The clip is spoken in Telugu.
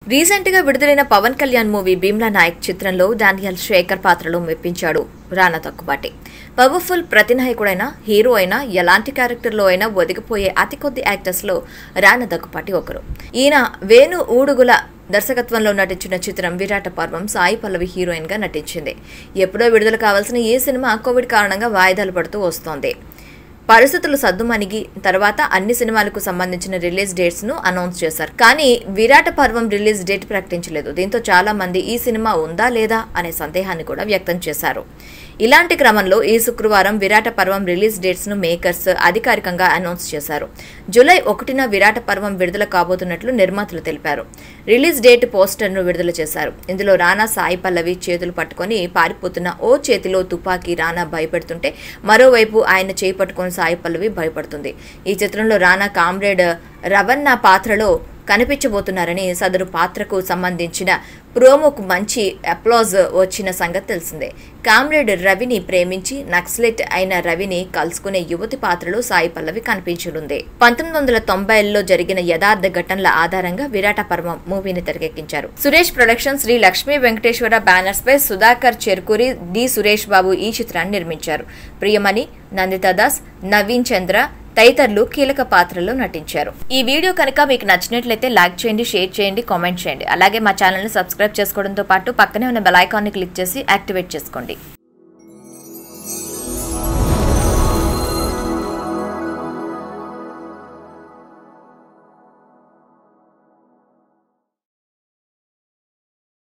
రీసెంట్ గా విడుదలైన పవన్ కళ్యాణ్ మూవీ భీమ్లా నాయక్ చిత్రంలో డానియల్ శేఖర్ పాత్రలో మెప్పించాడు రానా తక్కుబాటి పవర్ఫుల్ ప్రతినాయకుడైన హీరో అయినా ఎలాంటి క్యారెక్టర్లో అయినా ఒదిగిపోయే అతి కొద్ది యాక్టర్స్ లో రానా దగ్గుపాటి ఒకరు ఈయన వేణు ఊడుగుల దర్శకత్వంలో నటించిన చిత్రం విరాట పర్వం సాయి పల్లవి హీరోయిన్ గా నటించింది ఎప్పుడో విడుదల కావాల్సిన ఈ సినిమా కోవిడ్ కారణంగా వాయిదాలు పడుతూ వస్తోంది పరిస్థితులు సద్దుమణిగి తర్వాత అన్ని సినిమాలకు సంబంధించిన రిలీజ్ డేట్స్ ను అనౌన్స్ చేశారు కానీ విరాట పర్వం రిలీజ్ డేట్ ప్రకటించలేదు దీంతో చాలా మంది ఈ సినిమా ఉందా లేదా అనే సందేహాన్ని కూడా వ్యక్తం చేశారు ఇలాంటి క్రమంలో ఈ శుక్రవారం విరాట పర్వం రిలీజ్ డేట్స్ ను మేకర్స్ అధికారికంగా అనౌన్స్ చేశారు జూలై ఒకటిన విరాట పర్వం విడుదల కాబోతున్నట్లు నిర్మాతలు తెలిపారు రిలీజ్ డేట్ పోస్టర్ ను విడుదల చేశారు ఇందులో రానా సాయి పల్లవి చేతులు పట్టుకొని పారిపోతున్న ఓ చేతిలో తుపాకీ రానా భయపెడుతుంటే మరోవైపు ఆయన చేయి పట్టుకొని సాయి పల్లవి భయపడుతుంది ఈ చిత్రంలో రానా కామ్రేడ్ రవణ పాత్రలో కనిపించబోతున్నారని సదరు పాత్రకు సంబంధించిన ప్రోమోకు మంచి అప్లాజ్ వచ్చిన సంగతి తెలిసిందే కామ్రేడ్ రవిని ప్రేమించి నక్సలెట్ అయిన రవిని కలుసుకునే యువతి పాత్రలో సాయి పల్లవి కనిపించనుంది పంతొమ్మిది వందల తొంభైలో జరిగిన యథార్థ ఘటనల ఆధారంగా విరాట పర్వం మూవీని తెరకెక్కించారు సురేష్ ప్రొడక్షన్ శ్రీ లక్ష్మీ వెంకటేశ్వర బ్యానర్స్ పై సుధాకర్ చెర్కూరి డి సురేష్ బాబు ఈ చిత్రాన్ని నిర్మించారు ప్రియమణి నందితా దాస్ నవీన్ చంద్ర తదితరులు కీలక పాత్రల్లో నటించారు ఈ వీడియో కనుక మీకు నచ్చినట్లయితే లైక్ చేయండి షేర్ చేయండి కామెంట్ చేయండి అలాగే మా ఛానల్ని సబ్స్క్రైబ్ చేసుకోవడంతో పాటు పక్కనే ఉన్న బెల్ ఐకాన్ని క్లిక్ చేసి యాక్టివేట్ చేసుకోండి